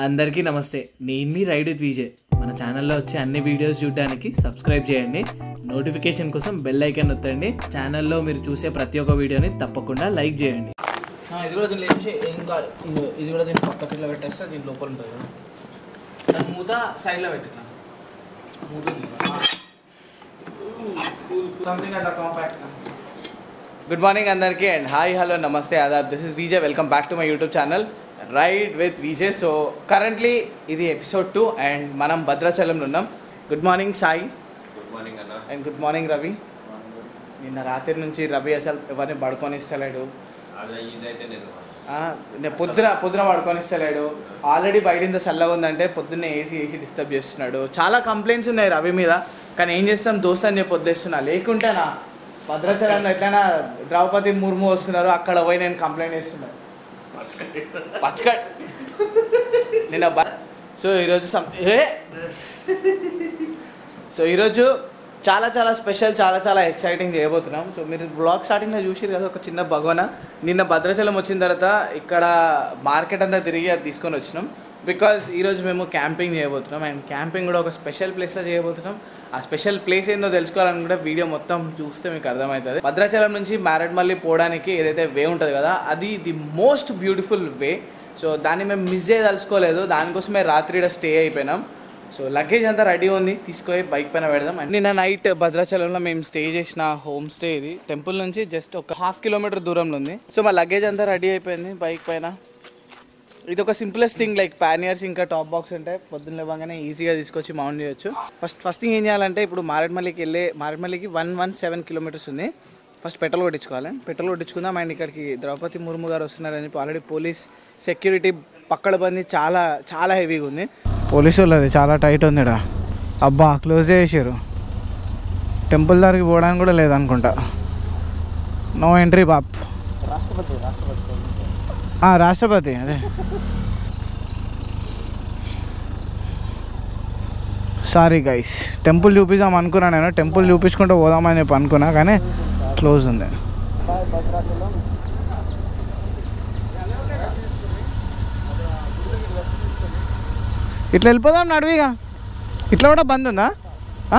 అందరికీ నమస్తే నేను మీ రైడ్ విత్ విజయ్ మన ఛానల్లో వచ్చే అన్ని వీడియోస్ చూడడానికి సబ్స్క్రైబ్ చేయండి నోటిఫికేషన్ కోసం బెల్ ఐకాన్ నొత్తండి ఛానల్లో మీరు చూసే ప్రతి ఒక్క వీడియోని తప్పకుండా లైక్ చేయండి ఇది కూడా దీనిలో వేసి ఇంకా ఇది- ఇది కూడా దీని పక్క ఫిల్లో పెట్టేస్తే దీని లోపల ఉంటుంది కదా దాని మూత సైడ్లో పెట్టిన మూత సంథింగ్ అట్లా కాంపాక్ట్ గుడ్ మార్నింగ్ అందరికీ and hi hello namaste adaab this is Vijay welcome back to my YouTube channel ride with Vijay so currently ఇది ఎపిసోడ్ టూ అండ్ మనం భద్రాచలంలో ఉన్నాం good morning Sai good morning అన్న అండ్ గుడ్ మార్నింగ్ రవి నిన్న రాత్రి నుంచి రవి అసలు ఎవరిని పడుకొని ఇస్తలేడు అదే ఇదైతే నిజం ఆ, నేను పొద్దున పొద్దున పడుకొని ఇస్తలేడు ఆల్రెడీ బయట ఇంత చల్లగా ఉందంటే పొద్దున్నే ఏసీ ఏసీ డిస్టర్బ్ చేస్తున్నాడు చాలా కంప్లైంట్స్ ఉన్నాయి రవి మీద కానీ ఏం చేస్తాం దోస్త్ అని చెప్పి వదిలేస్తున్నా లేకుంటే నా భద్రాచలంలో ఎట్లయినా ద్రౌపది ముర్ము వస్తున్నారు అక్కడ పోయి నేను కంప్లైంట్ చేస్తున్నాను పచ్చకడ్ నిన్న బ సో ఈరోజు సం ఏ సో ఈరోజు చాలా చాలా స్పెషల్ చాలా చాలా ఎక్సైటింగ్ చేయబోతున్నాం సో మీరు బ్లాగ్ స్టార్టింగ్లో చూసిరు కదా ఒక చిన్న భగవన నిన్న భద్రాచలం వచ్చిన తర్వాత ఇక్కడ మార్కెట్ అంతా తిరిగి అది తీసుకొని వచ్చినాం బికాజ్ ఈరోజు మేము క్యాంపింగ్ చేయబోతున్నాం అండ్ క్యాంపింగ్ కూడా ఒక స్పెషల్ ప్లేస్లో చేయబోతున్నాం ఆ స్పెషల్ ప్లేస్ ఏందో తెలుసుకోవాలనుకుంటే వీడియో మొత్తం చూస్తే మీకు అర్థమవుతుంది భద్రాచలం నుంచి మారేడుమల్లి పోవడానికి ఏదైతే వే ఉంటుంది కదా అది the most beautiful way so దాన్ని మేము మిస్ చేయదలుచుకోలేదు దానికోసమే రాత్రి ఈడ స్టే అయిపోయినాం సో లగేజ్ అంతా రెడీ ఉంది తీసుకొని బైక్ పైన పెడదాం అండ్ నిన్న నైట్ భద్రాచలంలో మేము స్టే చేసిన హోమ్ స్టే ఇది టెంపుల్ నుంచి జస్ట్ ఒక హాఫ్ కిలోమీటర్ దూరంలో ఉంది సో మా లగేజ్ అంతా రెడీ అయిపోయింది బైక్ పైన ఇది ఒక సింపులెస్ట్ థింగ్ లైక్ ప్యానియర్స్ ఇంకా టాప్ బాక్స్ ఉంటాయి పొద్దున్న లేవగానే ఈజీగా తీసుకొచ్చి మౌంట్ చేయొచ్చు ఫస్ట్ ఫస్ట్ థింగ్ ఏం చేయాలంటే ఇప్పుడు మారేడుమల్లికి వెళ్ళే మారేడుమల్లికి వన్ వన్ సెవెన్ కిలోమీటర్స్ ఉంది ఫస్ట్ పెట్రోల్ కొట్టించుకోవాలి పెట్రోల్ కొట్టించుకుందాం అండ్ ఇక్కడికి ద్రౌపది ముర్ము గారు వస్తున్నారని చెప్పి ఆల్రెడీ పోలీస్ సెక్యూరిటీ పక్కడ బంది చాలా చాలా హెవీగా ఉంది పోలీసు వాళ్ళది చాలా టైట్ ఉంది ఇక్కడ అబ్బా క్లోజ్ చేసారు టెంపుల్ దగ్గరికి పోవడానికి కూడా లేదనుకుంటా నో ఎంట్రీ బాప్ రాష్ట్రపతి రాష్ట్రపతి ఆ, రాష్ట్రపతి అదే సారీ గైస్ టెంపుల్ చూపిద్దాం అనుకున్నా నేను టెంపుల్ చూపించుకుంటూ పోదామని చెప్పి అనుకున్నా కానీ క్లోజ్ ఉంది భద్రాచలం ఇట్లా వెళ్ళిపోదాం నడువిగా ఇట్లా కూడా బంద్ ఉందా ఆ?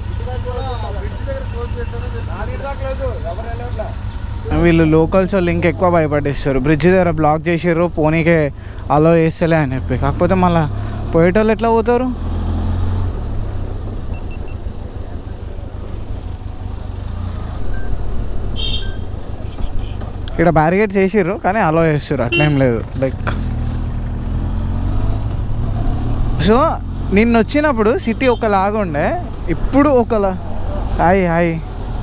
వీళ్ళు లోకల్స్ వాళ్ళు ఇంకెక్కువ భయపడిస్తారు బ్రిడ్జ్ దగ్గర బ్లాక్ చేసారు పోనీకే అలో చేస్తలే అని చెప్పి కాకపోతే మళ్ళీ పోయేటోళ్ళు ఎట్లా పోతారు ఇక్కడ బ్యారిగేడ్స్ వేసిర్రు కానీ అలో చేస్తారు అట్లేం లేదు లైక్ సో నిన్న వచ్చినప్పుడు సిటీ ఒకలాగా ఉండే ఇప్పుడు ఒకలా హాయ్ హాయ్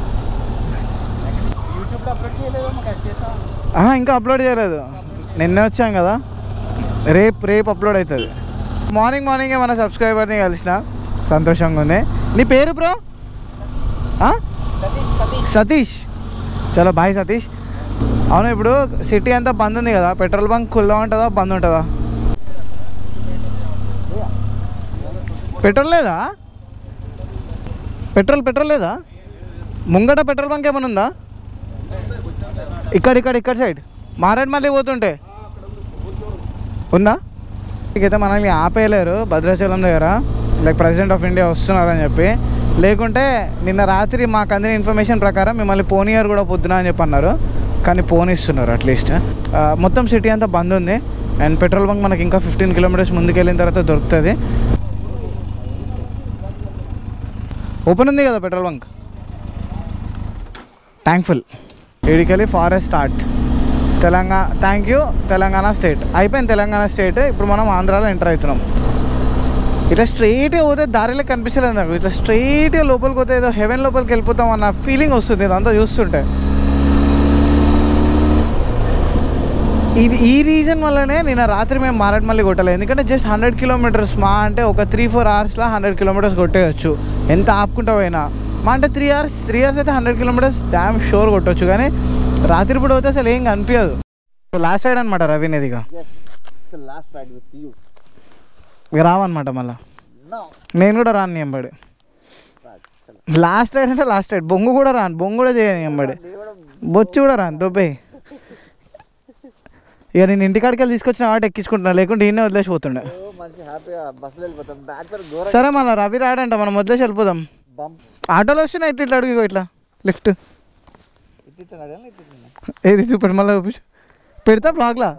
యూట్యూబ్లో అప్లోడ్ చేయలేదు మాకు అది చేస్తాం ఆహా, ఇంకా అప్లోడ్ చేయలేదు నిన్నే వచ్చాం కదా రేపు రేపు అప్లోడ్ అవుతుంది మార్నింగ్ మార్నింగే మన సబ్స్క్రైబర్ని కలిసిన సంతోషంగా ఉంది నీ పేరు బ్రో ఆ? సతీష్ సతీష్ సతీష్ చలో బాయ్ సతీష్ అవును ఇప్పుడు సిటీ అంతా బంద్ ఉంది కదా పెట్రోల్ బంక్ ఖుల్లా ఉంటుందా బంద్ ఉంటుందా పెట్రోల్ లేదా పెట్రోల్ పెట్రోల్ లేదా ముంగట పెట్రోల్ బంక్ ఏమైనా ఉందా ఇక్కడ ఇక్కడ ఇక్కడ సైడ్ మారేడు మళ్ళీ పోతుంటే ఉందా ఇకైతే మనల్ని ఆపేయలేరు భద్రాచలం దగ్గర లైక్ ప్రెసిడెంట్ ఆఫ్ ఇండియా వస్తున్నారని చెప్పి లేకుంటే నిన్న రాత్రి మాకు అందిన ఇన్ఫర్మేషన్ ప్రకారం మిమ్మల్ని పోనీయర్ కూడా పొద్దున అని చెప్పి అన్నారు కానీ పోనిస్తున్నారు అట్లీస్ట్ మొత్తం సిటీ అంతా బంద్ ఉంది అండ్ పెట్రోల్ బంక్ మనకి ఇంకా ఫిఫ్టీన్ కిలోమీటర్స్ ముందుకు వెళ్ళిన తర్వాత దొరుకుతుంది ఓపెన్ ఉంది కదా పెట్రోల్ బంక్ థ్యాంక్ఫుల్ ఇడికెళ్ళి forest start Telangana thank you Telangana state అయిపోయింది తెలంగాణ స్టేట్ ఇప్పుడు మనం ఆంధ్రాలో ఎంటర్ అవుతున్నాం ఇట్లా స్ట్రైట్గా పోతే దారిలో కనిపించలేదు నాకు ఇట్లా స్ట్రైట్గా లోపలికి పోతే ఏదో హెవెన్ లోపలికి వెళ్ళిపోతాం అన్న ఫీలింగ్ వస్తుంది ఇదంతా చూస్తుంటే ఇది ఈ రీజన్ వల్లనే నేను రాత్రి మేము మారేడుమల్లి కొట్టలేదు ఎందుకంటే జస్ట్ హండ్రెడ్ కిలోమీటర్స్ మా అంటే ఒక త్రీ ఫోర్ అవర్స్లో హండ్రెడ్ కిలోమీటర్స్ కొట్టేయచ్చు ఎంత ఆపుకుంటా పోయినా మా అంటే త్రీ అవర్స్ త్రీ అవర్స్ అయితే హండ్రెడ్ కిలోమీటర్స్ డ్యామ్ షోర్ కొట్టొచ్చు కానీ రాత్రి పూట పోతే అసలు ఏం కనిపించదు లాస్ట్ సైడ్ అనమాట రవినేదిగా yes last ride with you ఇక రావన్నమాట మళ్ళీ నో నేను కూడా రాను ఎంబడి లాస్ట్ రైడ్ అంటే లాస్ట్ రైడ్ బొంగు కూడా రాను బొంగు కూడా చేయను ఎంబడి బొచ్చు కూడా రాను దొబ్బే ఇక నేను ఇంటికాడికి వెళ్ళి తీసుకొచ్చిన వాటి ఎక్కించుకుంటున్నా లేకుంటే ఈయన వదిలేసి పోతుండే మంచి హ్యాపీగా బస్సులో వెళ్ళిపోతాం బ్యాచులర్ ఘోర సరే మన రవి రాడంట మనం వదిలేసి వెళ్ళిపోదాం బంప్ ఆటోలో వస్తున్నాయి ఇట్లా ఇట్లా అడుగు ఇగో ఇట్లా లిఫ్ట్ ఇట్టిస్తున్నాడు కానీ ఇట్టిస్తున్నా ఏది చూపెట్టు మళ్ళీ చూపించు పెడతా బ్లాగ్లా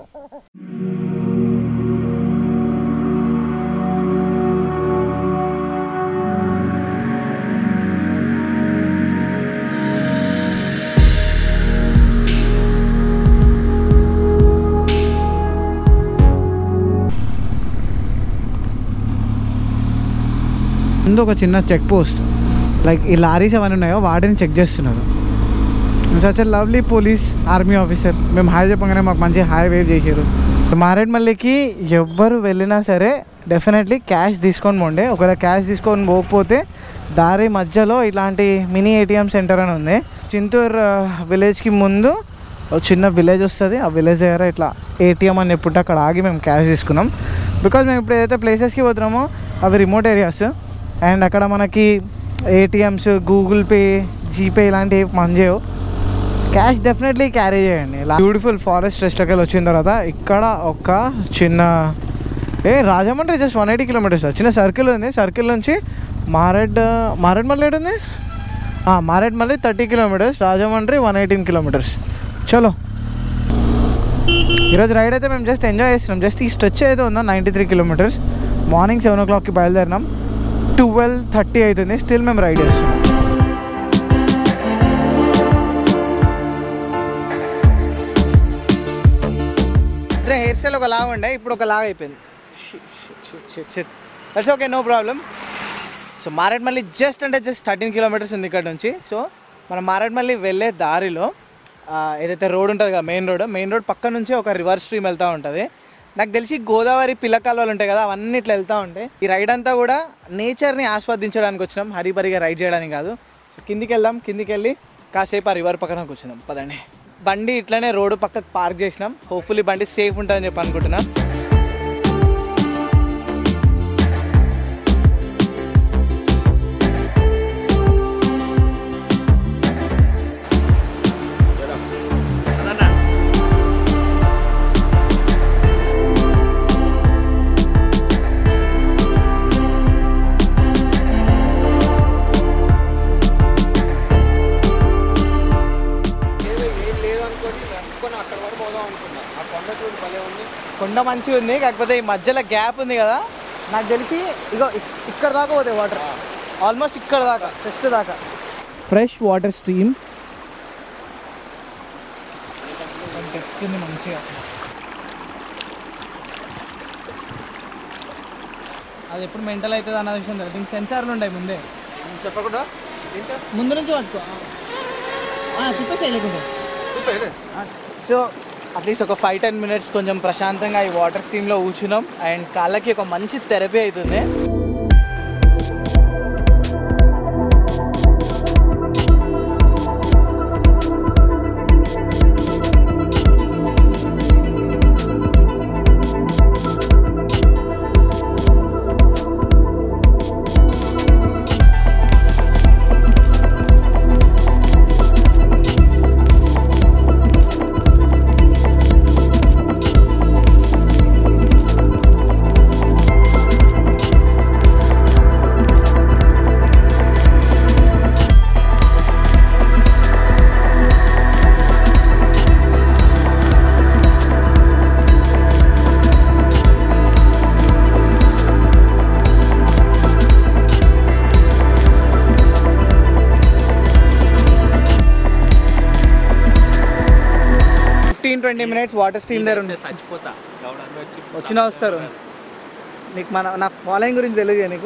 ముందు ఒక చిన్న చెక్ పోస్ట్ లైక్ ఈ లారీస్ ఏమైనా ఉన్నాయో వాటిని చెక్ చేస్తున్నారు such a lovely police army officer మేము హాయ్ చెప్పగానే మాకు మంచి హాయ్ వేవ్ చేశారు మారేడుమల్లికి ఎవ్వరు వెళ్ళినా సరే డెఫినెట్లీ క్యాష్ తీసుకొని పోండి ఒకవేళ క్యాష్ తీసుకొని పోకపోతే దారి మధ్యలో ఇలాంటి మినీ ఏటీఎం సెంటర్ అని ఉంది చింతూరు విలేజ్కి ముందు ఒక చిన్న విలేజ్ వస్తుంది ఆ విలేజ్ దగ్గర ఇట్లా ఏటీఎం అని చెప్పుంటే అక్కడ ఆగి మేము క్యాష్ తీసుకున్నాం బికాజ్ మేము ఇప్పుడు ఏదైతే ప్లేసెస్కి పోతున్నామో అవి రిమోట్ ఏరియాస్ అండ్ అక్కడ మనకి ఏటీఎమ్స్ గూగుల్ పే జీపే ఇలాంటివి పనిచేయవు క్యాష్ డెఫినెట్లీ క్యారీ చేయండి బ్యూటిఫుల్ ఫారెస్ట్ రెస్ట్లోకి వెళ్ళి వచ్చిన తర్వాత ఇక్కడ ఒక చిన్న ఏ Rajahmundry just one eighty kilometres చిన్న సర్కిల్ ఉంది సర్కిల్ నుంచి మారేడ్ మారేడ్మల్లి ఏడు ఉంది ఆ, Maredumilli thirty kilometres Rajahmundry one eighteen kilometres చలో ఈరోజు రైడ్ అయితే మేము జస్ట్ ఎంజాయ్ చేస్తున్నాం జస్ట్ ఈ స్ట్రెచ్ అయితే ఉందో ninety three kilometres morning seven ఓ క్లాక్కి బయలుదేరినాం ట్వెల్వ్ థర్టీ అవుతుంది స్టిల్ మేము రైడ్ చేస్తున్నాం అదే హెయిర్ స్టైల్ ఒక లాగా ఉండే ఇప్పుడు ఒక లాగా అయిపోయింది that's okay no problem so Maredumilli just అంటే జస్ట్ థర్టీన్ కిలోమీటర్స్ ఉంది ఇక్కడ నుంచి సో మనం మారేడ్మల్లి వెళ్ళే దారిలో ఆ, ఏదైతే రోడ్ ఉంటుంది కదా మెయిన్ రోడ్ మెయిన్ రోడ్ పక్క నుంచి ఒక రివర్ స్ట్రీమ్ వెళ్తూ ఉంటుంది నాకు తెలిసి గోదావరి పిల్లకాలువలు ఉంటాయి కదా అవన్నీ ఇట్లా వెళ్తూ ఉంటాయి ఈ రైడ్ అంతా కూడా నేచర్ని ఆస్వాదించడానికి వచ్చినాం హరిబరిగా రైడ్ చేయడానికి కాదు సో కిందికి వెళ్దాం కిందికి వెళ్ళి కాసేపు ఆ రివర్ పక్కన కూర్చున్నాం పదండి బండి ఇట్లనే రోడ్డు పక్కకు పార్క్ చేసినాం హోప్ఫుల్లీ బండి సేఫ్ ఉంటుందని చెప్పి అనుకుంటున్నాం కొండ మంచిగా ఉంది కాకపోతే ఈ మధ్యలో గ్యాప్ ఉంది కదా నాకు తెలిసి ఇగో ఇక్- ఇక్కడ దాకా పోతాయి వాటర్ ఆల్మోస్ట్ ఇక్కడ దాకా జస్ట్ దాకా ఫ్రెష్ వాటర్ స్ట్రీమ్ ఎక్కింది మంచిగా అది ఎప్పుడు మెంటల్ అవుతుంది అన్న విషయం తెలియదు దీనికి సెన్సార్లు ఉంటాయి ముందే చెప్పకుండా ముందు నుంచి పట్టుకో తిప్పేసి లేకుండా సో అట్లీస్ట్ ఒక ఫైవ్ టెన్ మినిట్స్ కొంచెం ప్రశాంతంగా ఈ వాటర్ స్ట్రీమ్లో కూర్చున్నాం అండ్ కాళ్ళకి ఒక మంచి థెరపీ అవుతుంది fifteen twenty minutes water stream దగ్గర ఉంది చచ్చిపోతా వచ్చినా వస్తారు నీకు మన నా ఫాలోయింగ్ గురించి తెలియదు నీకు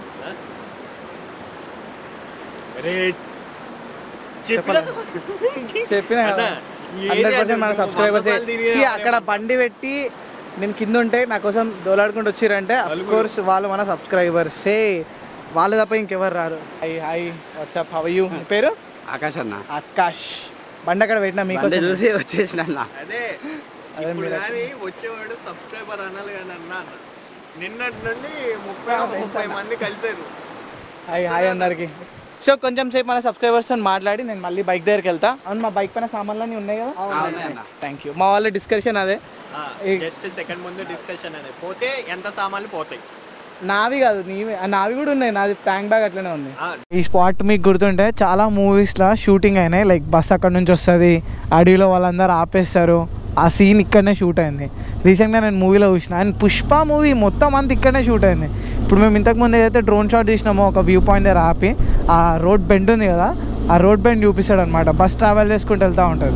చెప్పాలా? చెప్పినా అన్నా, ఈ హండ్రెడ్ ఏరియా పర్సెంట్ మన నువ్వు సబ్స్క్రైబర్స్ వంద సార్లు తిరిగి అక్కడ బండి పెట్టి నేను కింద ఉంటే నా కోసం దోలాడుకుంటూ వచ్చిరంటే అఫ్ కోర్స్ వాళ్ళు మన సబ్స్క్రైబర్సే వాళ్ళు తప్ప ఇంకెవరు రారు hi hi what's up how you పేరు ఆకాశ్ అన్న ఆకాష్ బండి అక్కడ పెట్టినా బండి మీకోసం చూసి వచ్చేసిన అన్న అదే అదే ఇప్పుడు మీరు కానీ వచ్చేవాడు సబ్స్క్రైబర్ అనాలి కానీ అన్న అన్న. నిన్నటి నుండి ముప్పై ముప్పై మంది కలిసారు హాయ్ హాయ్ అందరికి సో కొంచెం సేపు మన సబ్స్క్రైబర్స్తో మాట్లాడి నేను మళ్ళీ బైక్ దగ్గరికి వెళ్తా అవును మా బైక్ పైన సామాన్లన్నీ ఉన్నాయి కదా థ్యాంక్ యూ మా వాళ్ళ డిస్కషన్ అదే ఈ- జస్ట్ సెకండ్ ముందు డిస్కషన్ అనేది పోతే ఎంత సామాన్లు పోతాయి నావి కాదు నీవి ఆ నావి కూడా ఉన్నాయి నాది ట్యాంక్ బ్యాగ్ అట్లనే ఉంది ఆ, ఈ స్పాట్ మీకు గుర్తుంటే చాలా మూవీస్లో షూటింగ్ అయినాయి లైక్ బస్ అక్కడ నుంచి వస్తుంది అడవిలో వాళ్ళందరూ ఆపేస్తారు ఆ సీన్ ఇక్కడనే షూట్ అయింది రీసెంట్గా నేను మూవీలో చూసిన అండ్ పుష్ప మూవీ మొత్తం అంతా ఇక్కడనే షూట్ అయింది ఇప్పుడు మేము ఇంతకుముందు ఏదైతే డ్రోన్ షాట్ తీసినామో ఒక వ్యూ పాయింట్ దగ్గర ఆపి ఆ రోడ్ బెండ్ ఉంది కదా ఆ రోడ్ బెండ్ చూపిస్తాడు అనమాట బస్ ట్రావెల్ చేసుకుంటూ వెళ్తూ ఉంటుంది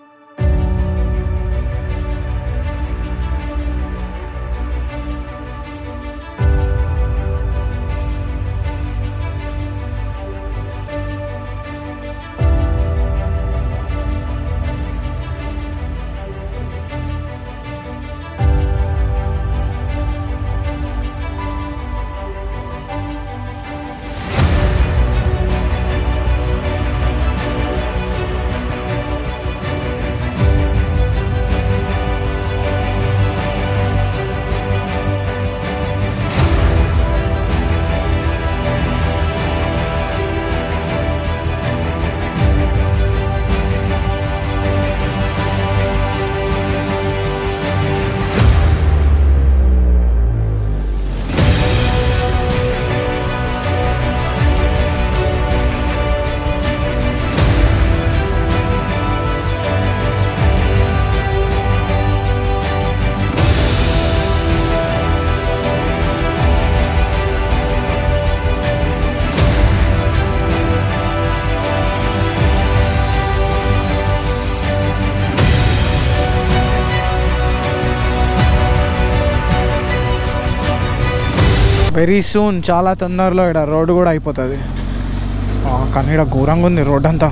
వెరీ సూన్ చాలా తొందరలో ఇక్కడ రోడ్డు కూడా అయిపోతుంది ఆ, కానీ ఇక్కడ ఘోరంగా ఉంది రోడ్ అంతా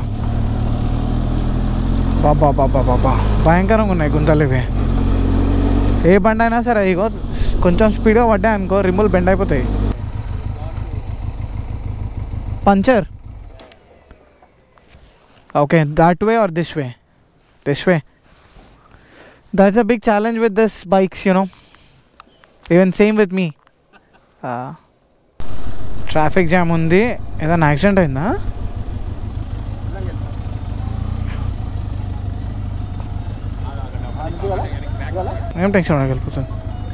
బాబా బాబా బాబా భయంకరంగా ఉన్నాయి గుంతలు ఇవి ఏ బండి అయినా సరే ఇగో కొంచెం స్పీడ్గా పడ్డాయి అనుకో రిమ్ములు బెండ్ అయిపోతాయి puncture okay that way or this way this way that's a big challenge with this bikes you know even same with me traffic jam ఉంది ఏదైనా యాక్సిడెంట్ అయిందా ఏం టెన్షన్ వెళ్ళిపోతుంది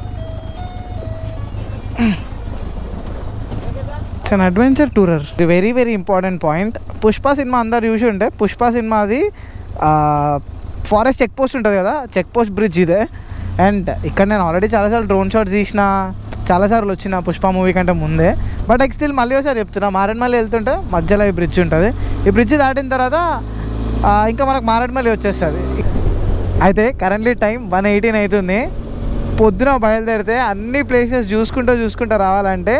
ఇట్స్ అన్ అడ్వెంచర్ టూరర్ ఇది very very important point Pushpa cinema అందరు చూసి ఉంటే Pushpa cinema అది ఫారెస్ట్ చెక్ పోస్ట్ ఉంటుంది కదా చెక్ పోస్ట్ బ్రిడ్జ్ ఇదే అండ్ ఇక్కడ నేను ఆల్రెడీ చాలాసార్లు డ్రోన్ షాట్స్ తీసిన చాలాసార్లు వచ్చిన పుష్ప మూవీ కంటే ముందే బట్ ఎక్ స్టిల్ మళ్ళీ ఒకసారి చెప్తున్నా మారేడుమల్లి వెళ్తుంటే మధ్యలో ఈ బ్రిడ్జ్ ఉంటుంది ఈ బ్రిడ్జ్ దాటిన తర్వాత ఆ, ఇంకా మనకు మారేడుమల్లి వచ్చేస్తుంది అయితే కరెంట్లీ టైం వన్ ఎయిటీన్ అవుతుంది పొద్దున బయలుదేరితే అన్ని ప్లేసెస్ చూసుకుంటూ చూసుకుంటూ రావాలంటే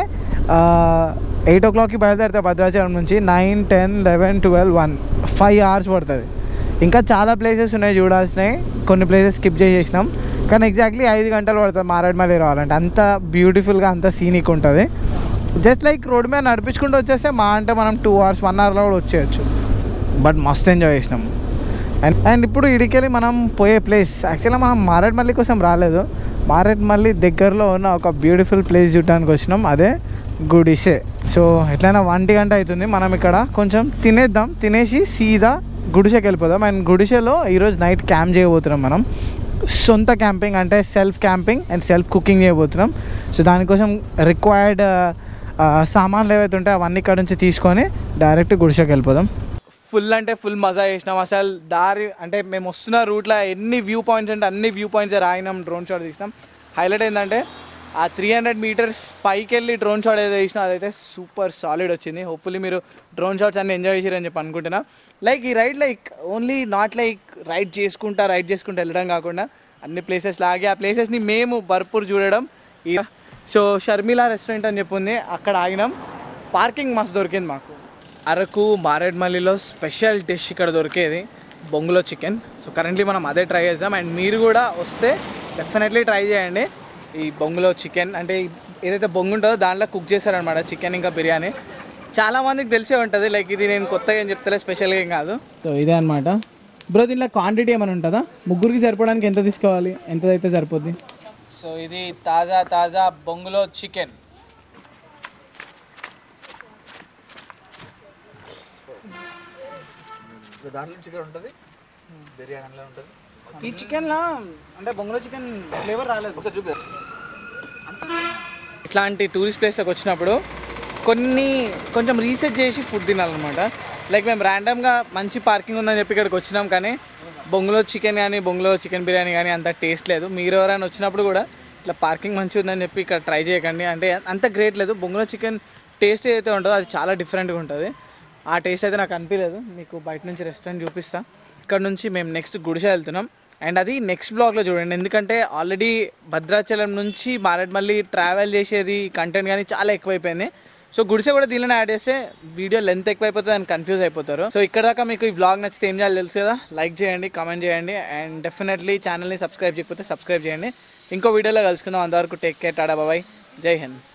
ఎయిట్ ఓ క్లాక్కి బయలుదేరితే భద్రాచలం నుంచి nine ten eleven twelve one five hours పడుతుంది ఇంకా చాలా ప్లేసెస్ ఉన్నాయి చూడాల్సినవి కొన్ని ప్లేసెస్ స్కిప్ చేసేసినాం కానీ ఎగ్జాక్ట్లీ ఐదు గంటలు పడుతుంది మారేడుమల్లి రావాలంటే అంత బ్యూటిఫుల్గా అంత సీనిక్ ఉంటుంది జస్ట్ లైక్ రోడ్ మీద నడిపించుకుంటూ వచ్చేస్తే మా అంటే మనం టూ అవర్స్ వన్ అవర్లో కూడా వచ్చేయచ్చు బట్ మస్తు ఎంజాయ్ చేసినాం అండ్ అండ్ ఇప్పుడు ఇడికెళ్ళి మనం పోయే ప్లేస్ యాక్చువల్గా మనం మారేడుమల్లి కోసం రాలేదు మారేడుమల్లి దగ్గరలో ఉన్న ఒక బ్యూటిఫుల్ ప్లేస్ చూడడానికి వచ్చినాం అదే గుడిసే సో ఎట్లయినా ఒంటి గంట అవుతుంది మనం ఇక్కడ కొంచెం తినేద్దాం తినేసి సీదా గుడిసెకి వెళ్ళిపోదాం అండ్ గుడిసెలో ఈరోజు నైట్ క్యాంప్ చేయబోతున్నాం మనం సొంత క్యాంపింగ్ అంటే self camping and self cooking చేయబోతున్నాం సో దానికోసం రిక్వైర్డ్ సామాన్లు ఏవైతే ఉంటాయో అవన్నీ ఇక్కడ నుంచి తీసుకొని డైరెక్ట్ గుడిసెకి వెళ్ళిపోదాం ఫుల్ అంటే ఫుల్ మజా చేసినాం అసలు దారి అంటే మేము వస్తున్న రూట్లో ఎన్ని వ్యూ పాయింట్స్ అంటే అన్ని వ్యూ పాయింట్స్ రాయినాం డ్రోన్ షాట్ తీసినాం హైలైట్ ఏంటంటే ఆ త్రీ హండ్రెడ్ మీటర్స్ పైకి వెళ్ళి డ్రోన్ షాట్ ఏదైతే తీసినా అదైతే సూపర్ సాలిడ్ వచ్చింది హోప్ఫుల్లీ మీరు డ్రోన్ షాట్స్ అన్ని ఎంజాయ్ చేసారని చెప్పి అనుకుంటున్నా లైక్ ఈ ride like only not like ride చేసుకుంటా రైడ్ చేసుకుంటా వెళ్ళడం కాకుండా అన్ని ప్లేసెస్ లాగే ఆ ప్లేసెస్ని మేము భర్పూర్ చూడడం ఈ సో షర్మిలా రెస్టారెంట్ అని చెప్పి ఉంది అక్కడ ఆగినాం పార్కింగ్ మస్తు దొరికింది మాకు అరకు మారేడుమల్లిలో స్పెషల్ డిష్ ఇక్కడ దొరికేది బొంగులో చికెన్ సో కరెంట్లీ మనం అదే ట్రై చేద్దాం అండ్ మీరు కూడా వస్తే డెఫినెట్లీ ట్రై చేయండి ఈ బొంగులో చికెన్ అంటే ఈ- ఏదైతే బొంగు ఉంటుందో దాంట్లో కుక్ చేశారనమాట చికెన్ ఇంకా బిర్యానీ చాలా మందికి తెలిసే ఉంటుంది లైక్ ఇది నేను కొత్తగా ఏం చెప్తలే స్పెషల్గా ఏం కాదు సో ఇదే అనమాట బ్రో దీనిలో క్వాంటిటీ ఏమైనా ఉంటుందా ముగ్గురికి సరిపోవడానికి ఎంత తీసుకోవాలి ఎంత అయితే సరిపోద్ది సో ఇది తాజా తాజా బొంగులో చికెన్ దాంట్లో చికెన్ ఉంటుంది బిర్యానీలో ఉంటుంది ఈ చికెన్లో అంటే బొంగులో చికెన్ ఫ్లేవర్ రాలేదు ఒకసారి చూపి ఇట్లాంటి టూరిస్ట్ ప్లేస్లోకి వచ్చినప్పుడు కొన్ని కొంచెం రీసెర్చ్ చేసి ఫుడ్ తినాలన్నమాట లైక్ మేము ర్యాండమ్గా మంచి పార్కింగ్ ఉందని చెప్పి ఇక్కడికి వచ్చినాం కానీ బొంగులో చికెన్ కానీ బొంగులో చికెన్ బిర్యానీ కానీ అంత టేస్ట్ లేదు మీరు ఎవరైనా వచ్చినప్పుడు కూడా ఇట్లా పార్కింగ్ మంచిగా ఉందని చెప్పి ఇక్కడ ట్రై చేయకండి అంటే అంత గ్రేట్ లేదు బొంగులో చికెన్ టేస్ట్ ఏదైతే ఉంటుందో అది చాలా డిఫరెంట్గా ఉంటుంది ఆ టేస్ట్ అయితే నాకు అనిపించలేదు మీకు బయట నుంచి రెస్టారెంట్ చూపిస్తా ఇక్కడ నుంచి మేము నెక్స్ట్ గుడిసె వెళ్తున్నాం అండ్ అది నెక్స్ట్ బ్లాగ్లో చూడండి ఎందుకంటే ఆల్రెడీ భద్రాచలం నుంచి మారేడుమల్లి ట్రావెల్ చేసేది కంటెంట్ కానీ చాలా ఎక్కువైపోయింది సో గుడిసె కూడా దీనిలో యాడ్ చేస్తే వీడియో లెంత్ ఎక్కువైపోతుంది అని కన్ఫ్యూజ్ అయిపోతారు సో ఇక్కడ దాకా మీకు ఈ బ్లాగ్ నచ్చితే ఏం చేయాలి తెలుసు కదా లైక్ చేయండి కామెంట్ చేయండి అండ్ డెఫినెట్లీ ఛానల్ని సబ్స్క్రైబ్ చేయకపోతే సబ్స్క్రైబ్ చేయండి ఇంకో వీడియోలో కలుసుకుందాం అంతవరకు టేక్ కేర్ టాడా బాబాయ్ జై హింద్